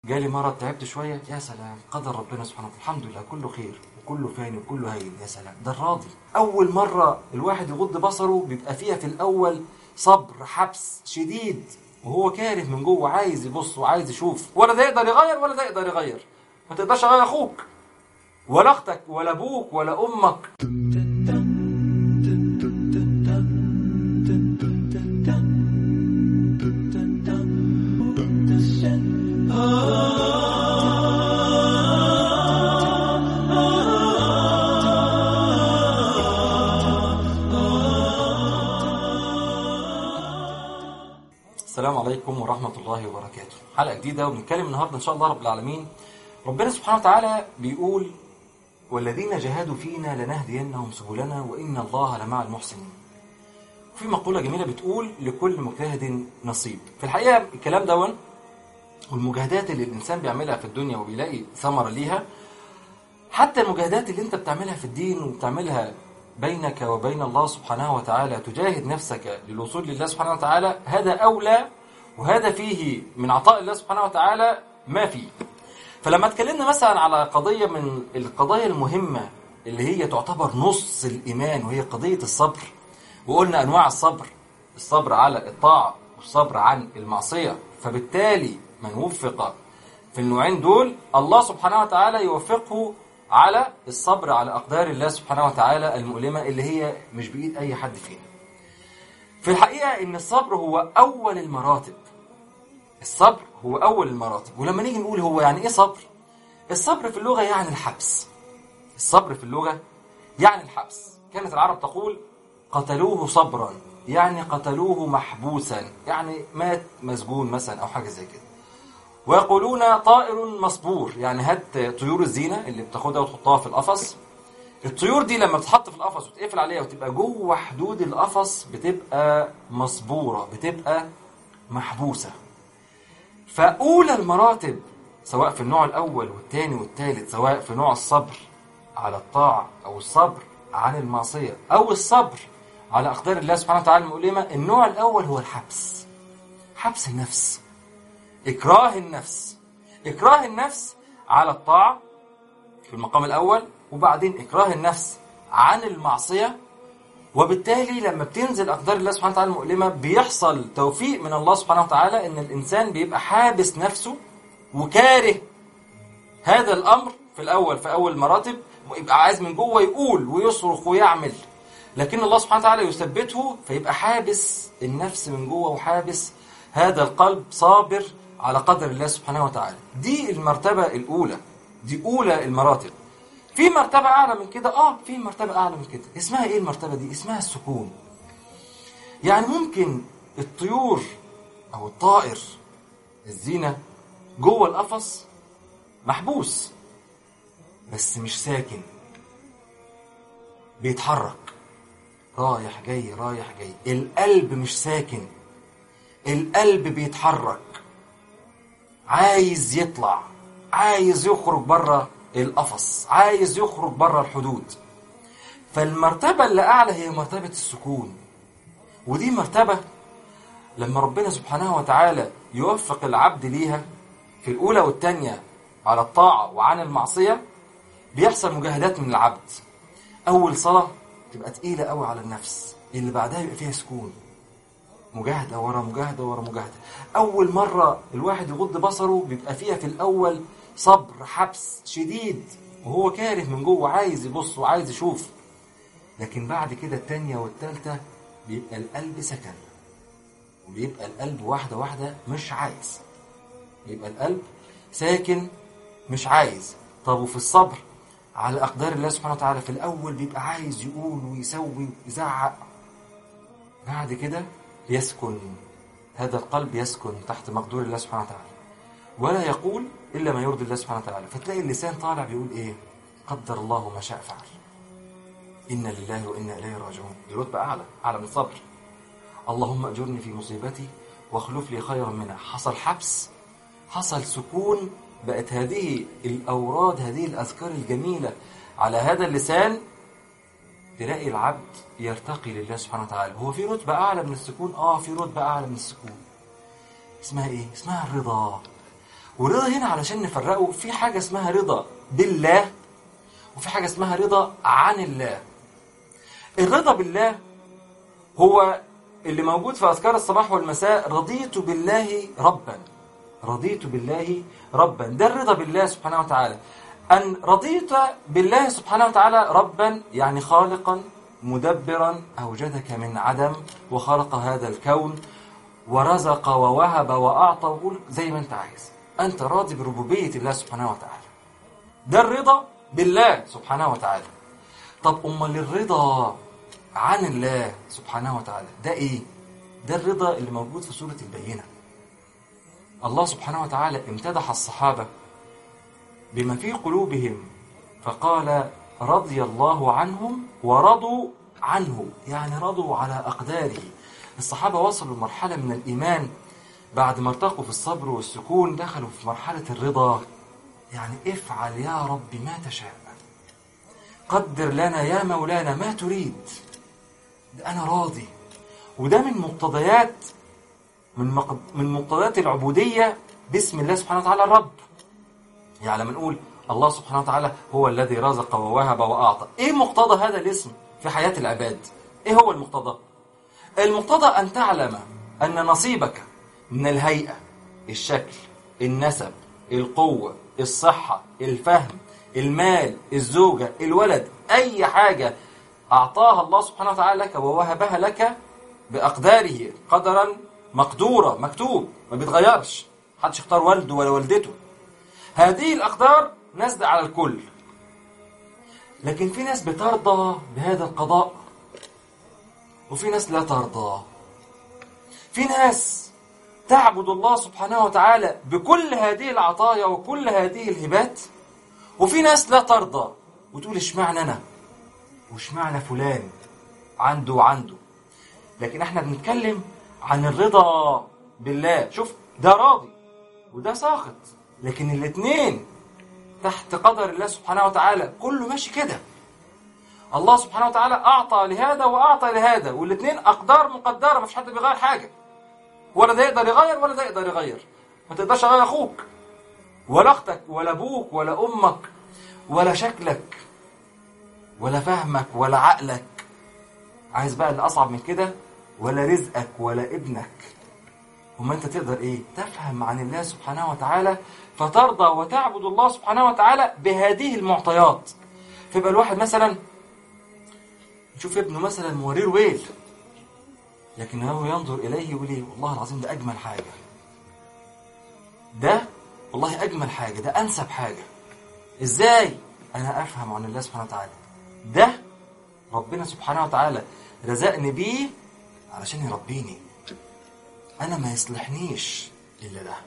جالي مرض تعبت شوية يا سلام قدر ربنا سبحانه وتعالى الحمد لله كله خير وكله فاني وكله هين يا سلام ده الراضي أول مرة الواحد يغض بصره بيبقى فيها في الأول صبر حبس شديد وهو كاره من جوه عايز يبص وعايز يشوف ولا ده يقدر يغير ولا ده يقدر يغير ما تقدرش تغير أخوك ولا أختك ولا أبوك ولا أمك السلام عليكم ورحمة الله وبركاته حلقة جديدة وبنتكلم النهاردة إن شاء الله رب العالمين ربنا سبحانه وتعالى بيقول والذين جاهدوا فينا لنهدينهم سبلنا وإن الله لمع المحسنين في مقولة جميلة بتقول لكل مجتهد نصيب في الحقيقة الكلام دون والمجاهدات اللي الإنسان بيعملها في الدنيا وبيلاقي ثمرة ليها حتى المجاهدات اللي انت بتعملها في الدين وبتعملها بينك وبين الله سبحانه وتعالى تجاهد نفسك للوصول لله سبحانه وتعالى هذا أولى وهذا فيه من عطاء الله سبحانه وتعالى ما فيه فلما اتكلمنا مثلا على قضية من القضايا المهمة اللي هي تعتبر نص الإيمان وهي قضية الصبر وقلنا أنواع الصبر الصبر على الطاعة والصبر عن المعصية فبالتالي من وفق في النوعين دول الله سبحانه وتعالى يوفقه على الصبر على أقدار الله سبحانه وتعالى المؤلمة اللي هي مش بإيد أي حد فينا في الحقيقة إن الصبر هو أول المراتب الصبر هو أول المراتب ولما نيجي نقول هو يعني إيه صبر الصبر في اللغة يعني الحبس الصبر في اللغة يعني الحبس كانت العرب تقول قتلوه صبرا يعني قتلوه محبوسا يعني مات مسجون مثلا أو حاجة زي كده ويقولون طائر مصبور يعني هات طيور الزينة اللي بتاخدها وتحطها في القفص الطيور دي لما بتحط في القفص وتقفل عليها وتبقى جوه حدود القفص بتبقى مصبورة بتبقى محبوسة فأولى المراتب سواء في النوع الأول والثاني والثالث سواء في نوع الصبر على الطاعة أو الصبر عن المعصية أو الصبر على أقدار الله سبحانه وتعالى المؤلمة النوع الأول هو الحبس حبس النفس إكراه النفس إكراه النفس على الطاعة في المقام الأول وبعدين إكراه النفس عن المعصية وبالتالي لما بتنزل أقدار الله سبحانه وتعالى المؤلمة بيحصل توفيق من الله سبحانه وتعالى إن الإنسان بيبقى حابس نفسه وكاره هذا الأمر في الأول في أول مراتب ويبقى عايز من جوه يقول ويصرخ ويعمل لكن الله سبحانه وتعالى يثبته فيبقى حابس النفس من جوه وحابس هذا القلب صابر على قدر الله سبحانه وتعالى دي المرتبة الأولى دي أولى المراتب في مرتبة أعلى من كده آه في مرتبة أعلى من كده اسمها إيه المرتبة دي اسمها السكون يعني ممكن الطيور أو الطائر الزينة جوه القفص محبوس بس مش ساكن بيتحرك رايح جاي رايح جاي القلب مش ساكن القلب بيتحرك عايز يطلع عايز يخرج بره القفص عايز يخرج بره الحدود فالمرتبة اللي أعلى هي مرتبة السكون ودي مرتبة لما ربنا سبحانه وتعالى يوفق العبد ليها في الأولى والثانية على الطاعة وعن المعصية بيحصل مجاهدات من العبد أول صلاة تبقى تقيلة قوي على النفس اللي بعدها يبقى فيها سكون مجاهدة ورا مجاهدة ورا مجاهدة أول مرة الواحد يغض بصره بيبقى فيها في الأول صبر حبس شديد وهو كاره من جوه عايز يبص وعايز يشوف لكن بعد كده التانية والتالتة بيبقى القلب سكن وبيبقى القلب واحدة واحدة مش عايز بيبقى القلب ساكن مش عايز طب وفي الصبر على أقدار الله سبحانه وتعالى في الأول بيبقى عايز يقول ويسوي ويزعق بعد كده يسكن هذا القلب يسكن تحت مقدور الله سبحانه وتعالى ولا يقول إلا ما يرضي الله سبحانه وتعالى فتلاقي اللسان طالع بيقول إيه قدر الله ما شاء فعل إنا لله وإنا إليه راجعون دي رتبة أعلى أعلى من الصبر اللهم أجرني في مصيبتي واخلف لي خيرا منها حصل حبس حصل سكون بقت هذه الأوراد هذه الأذكار الجميلة على هذا اللسان تلاقي العبد يرتقي لله سبحانه وتعالى هو في رتبة أعلى من السكون آه في رتبة أعلى من السكون اسمها إيه؟ اسمها الرضا والرضا هنا علشان نفرقه في حاجة اسمها رضا بالله وفي حاجة اسمها رضا عن الله الرضا بالله هو اللي موجود في أذكار الصباح والمساء رضيت بالله ربا رضيت بالله ربا ده الرضا بالله سبحانه وتعالى أن رضيت بالله سبحانه وتعالى ربا يعني خالقا مدبرا أوجدك من عدم وخلق هذا الكون ورزق ووهب وأعطى وقول زي ما أنت عايز أنت راضي بربوبية الله سبحانه وتعالى ده الرضا بالله سبحانه وتعالى طب أمال الرضا عن الله سبحانه وتعالى ده إيه؟ ده الرضا اللي موجود في سورة البينة الله سبحانه وتعالى امتدح الصحابة بما في قلوبهم فقال رضي الله عنهم ورضوا عنه يعني رضوا على أقداره الصحابة وصلوا لمرحلة من الإيمان بعد ما ارتقوا في الصبر والسكون دخلوا في مرحلة الرضا يعني افعل يا رب ما تشاء قدر لنا يا مولانا ما تريد ده أنا راضي وده من مقتضيات من مق... من مقتضيات العبودية باسم الله سبحانه وتعالى الرب يعني لما نقول الله سبحانه وتعالى هو الذي رزق ووهب وأعطى إيه مقتضى هذا الاسم في حياة العباد إيه هو المقتضى المقتضى أن تعلم أن نصيبك من الهيئة الشكل النسب القوة الصحة الفهم المال الزوجة الولد أي حاجة أعطاها الله سبحانه وتعالى لك ووهبها لك بأقداره قدرا مقدورة مكتوب ما بيتغيرش محدش يختار والده ولا والدته هذه الأقدار نازلة على الكل لكن في ناس بترضى بهذا القضاء وفي ناس لا ترضى في ناس تعبد الله سبحانه وتعالى بكل هذه العطايا وكل هذه الهبات وفي ناس لا ترضى وتقول اشمعنى انا واشمعنى فلان عنده وعنده لكن احنا بنتكلم عن الرضا بالله شوف ده راضي وده ساخط لكن الاثنين تحت قدر الله سبحانه وتعالى كله ماشي كده الله سبحانه وتعالى أعطى لهذا وأعطى لهذا والاثنين أقدار مقدرة مفيش حد بيغير حاجة ولا ده يقدر يغير ولا ده يقدر يغير ما تقدرش تغير أخوك ولا أختك ولا أبوك ولا أمك ولا شكلك ولا فهمك ولا عقلك عايز بقى اللي أصعب من كده ولا رزقك ولا ابنك وما أنت تقدر إيه تفهم عن الله سبحانه وتعالى فترضى وتعبد الله سبحانه وتعالى بهذه المعطيات فيبقى الواحد مثلا يشوف ابنه مثلا مورير ويل لكنه ينظر إليه يقول إيه والله العظيم ده أجمل حاجة ده والله أجمل حاجة ده أنسب حاجة إزاي أنا أفهم عن الله سبحانه وتعالى ده ربنا سبحانه وتعالى رزقني بيه علشان يربيني أنا ما يصلحنيش إلا ده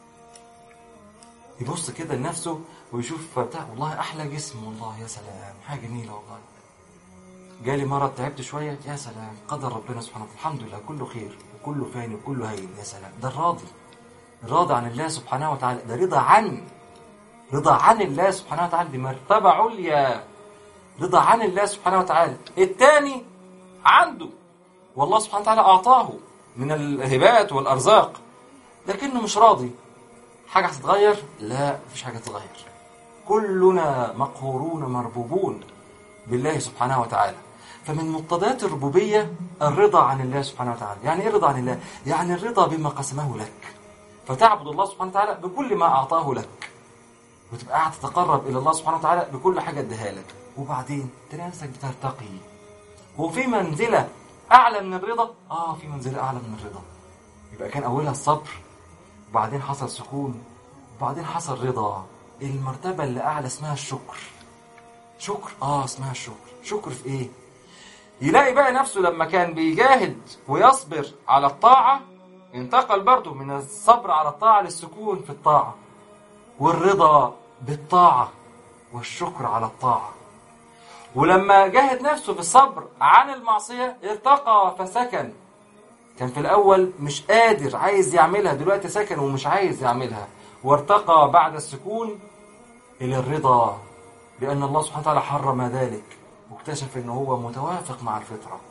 يبص كده لنفسه ويشوف بتاع والله أحلى جسم والله يا سلام حاجة جميلة والله جالي مرض تعبت شوية يا سلام قدر ربنا سبحانه وتعالى الحمد لله كله خير وكله فاني وكله هين يا سلام ده الراضي الراضي عن الله سبحانه وتعالى ده رضا عن رضا عن الله سبحانه وتعالى دي مرتبة عليا رضا عن الله سبحانه وتعالى الثاني عنده والله سبحانه وتعالى أعطاه من الهبات والأرزاق لكنه مش راضي حاجة هتتغير لا مفيش حاجة تتغير كلنا مقهورون مربوبون بالله سبحانه وتعالى فمن مقتضيات الربوبية الرضا عن الله سبحانه وتعالى يعني ايه الرضا عن الله؟ يعني الرضا بما قسمه لك فتعبد الله سبحانه وتعالى بكل ما أعطاه لك وتبقى قاعد تتقرب إلى الله سبحانه وتعالى بكل حاجة اديها لك وبعدين تلاقي نفسك بترتقي وفي منزلة أعلى من الرضا آه في منزلة أعلى من الرضا يبقى كان أولها الصبر وبعدين حصل سكون وبعدين حصل رضا المرتبة اللي أعلى اسمها الشكر شكر آه اسمها الشكر شكر في إيه يلاقي بقى نفسه لما كان بيجاهد ويصبر على الطاعة انتقل برضه من الصبر على الطاعة للسكون في الطاعة والرضا بالطاعة والشكر على الطاعة ولما جاهد نفسه في الصبر عن المعصية ارتقى فسكن كان في الأول مش قادر عايز يعملها دلوقتي سكن ومش عايز يعملها وارتقى بعد السكون إلى الرضا لأن الله سبحانه وتعالى حرم ذلك واكتشف أنه هو متوافق مع الفطرة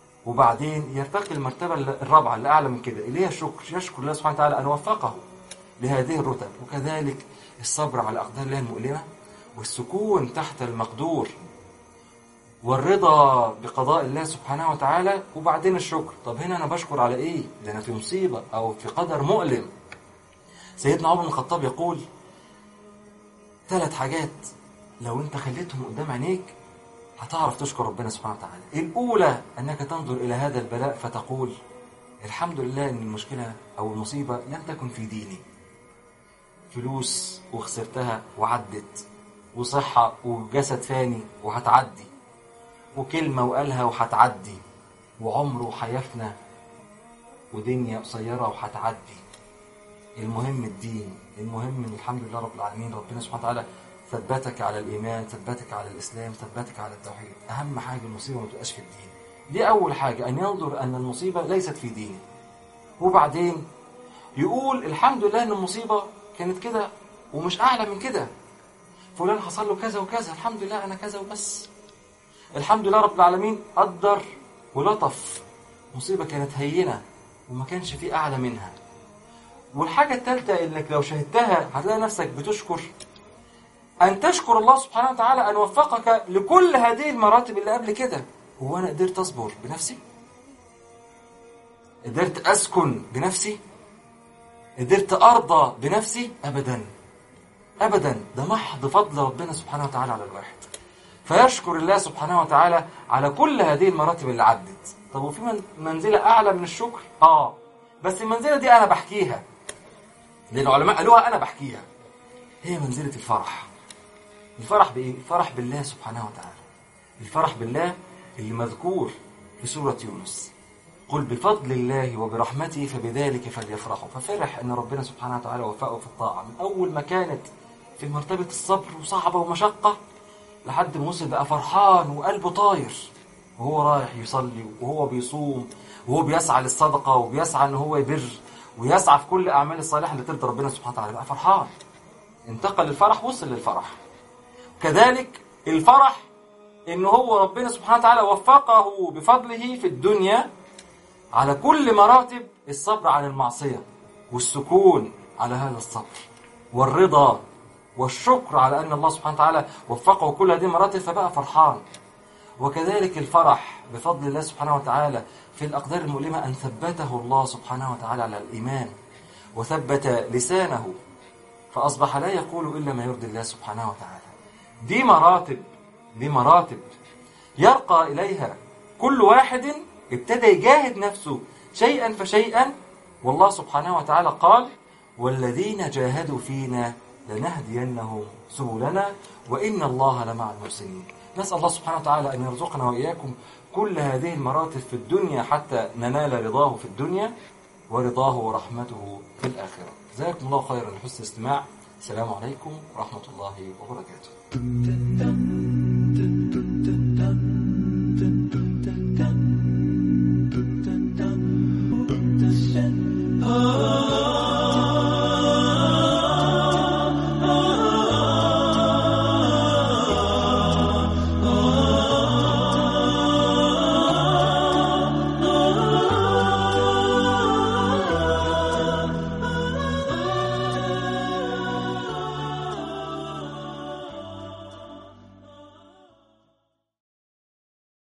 وبعدين يرتقي المرتبة الرابعة اللي أعلى من كده اللي هي الشكر يشكر الله سبحانه وتعالى أن وفقه لهذه الرتب وكذلك الصبر على أقدار الله المؤلمة والسكون تحت المقدور والرضا بقضاء الله سبحانه وتعالى وبعدين الشكر طب هنا أنا بشكر على إيه؟ ده أنا في مصيبة أو في قدر مؤلم سيدنا عمر بن الخطاب يقول ثلاث حاجات لو أنت خليتهم قدام عينيك هتعرف تشكر ربنا سبحانه وتعالى الأولى أنك تنظر إلى هذا البلاء فتقول الحمد لله أن المشكلة أو المصيبة لم تكن في ديني فلوس وخسرتها وعدت وصحة وجسد فاني وهتعدي وكلمة وقالها وهتعدي وعمر وحيفنا ودنيا قصيرة وهتعدي المهم الدين المهم ان الحمد لله رب العالمين ربنا سبحانه وتعالى ثبتك على الايمان ثبتك على الاسلام ثبتك على التوحيد اهم حاجه المصيبه ما تبقاش في الدين دي اول حاجه ان ينظر ان المصيبه ليست في دينه وبعدين يقول الحمد لله ان المصيبه كانت كده ومش اعلى من كده فلان حصل له كذا وكذا الحمد لله انا كذا وبس الحمد لله رب العالمين قدر ولطف مصيبه كانت هينه وما كانش في اعلى منها والحاجة الثالثة انك لو شهدتها هتلاقي نفسك بتشكر ان تشكر الله سبحانه وتعالى ان وفقك لكل هذه المراتب اللي قبل كده هو انا قدرت اصبر بنفسي قدرت اسكن بنفسي قدرت ارضى بنفسي ابدا ابدا ده محض فضل ربنا سبحانه وتعالى على الواحد فيشكر الله سبحانه وتعالى على كل هذه المراتب اللي عدت طب وفي من- منزلة اعلى من الشكر اه بس المنزلة دي انا بحكيها لان العلماء قالوها انا بحكيها هي منزلة الفرح الفرح بايه الفرح بالله سبحانه وتعالى الفرح بالله اللي مذكور في سورة يونس قل بفضل الله وبرحمته فبذلك فليفرحوا ففرح ان ربنا سبحانه وتعالى وفقه في الطاعة من اول ما كانت في مرتبة الصبر وصعبة ومشقة لحد ما وصل بقى فرحان وقلبه طاير وهو رايح يصلي وهو بيصوم وهو بيسعى للصدقة وبيسعى ان هو يبر ويسعى في كل الاعمال الصالحة اللي ترضي ربنا سبحانه وتعالى بقى فرحان انتقل الفرح وصل للفرح كذلك الفرح ان هو ربنا سبحانه وتعالى وفقه بفضله في الدنيا على كل مراتب الصبر عن المعصية والسكون على هذا الصبر والرضا والشكر على أن الله سبحانه وتعالى وفقه كل هذه المراتب فبقى فرحان وكذلك الفرح بفضل الله سبحانه وتعالى في الأقدار المؤلمة أن ثبته الله سبحانه وتعالى على الإيمان وثبت لسانه فأصبح لا يقول إلا ما يرضي الله سبحانه وتعالى دي مراتب دي مراتب يرقى إليها كل واحد ابتدى يجاهد نفسه شيئا فشيئا والله سبحانه وتعالى قال والذين جاهدوا فينا لنهدينهم سبلنا وإن الله لمع المحسنين نسأل الله سبحانه وتعالى أن يرزقنا وإياكم كل هذه المراتب في الدنيا حتى ننال رضاه في الدنيا ورضاه ورحمته في الآخرة جزاكم الله خيرا لحسن الاستماع السلام عليكم ورحمة الله وبركاته Ah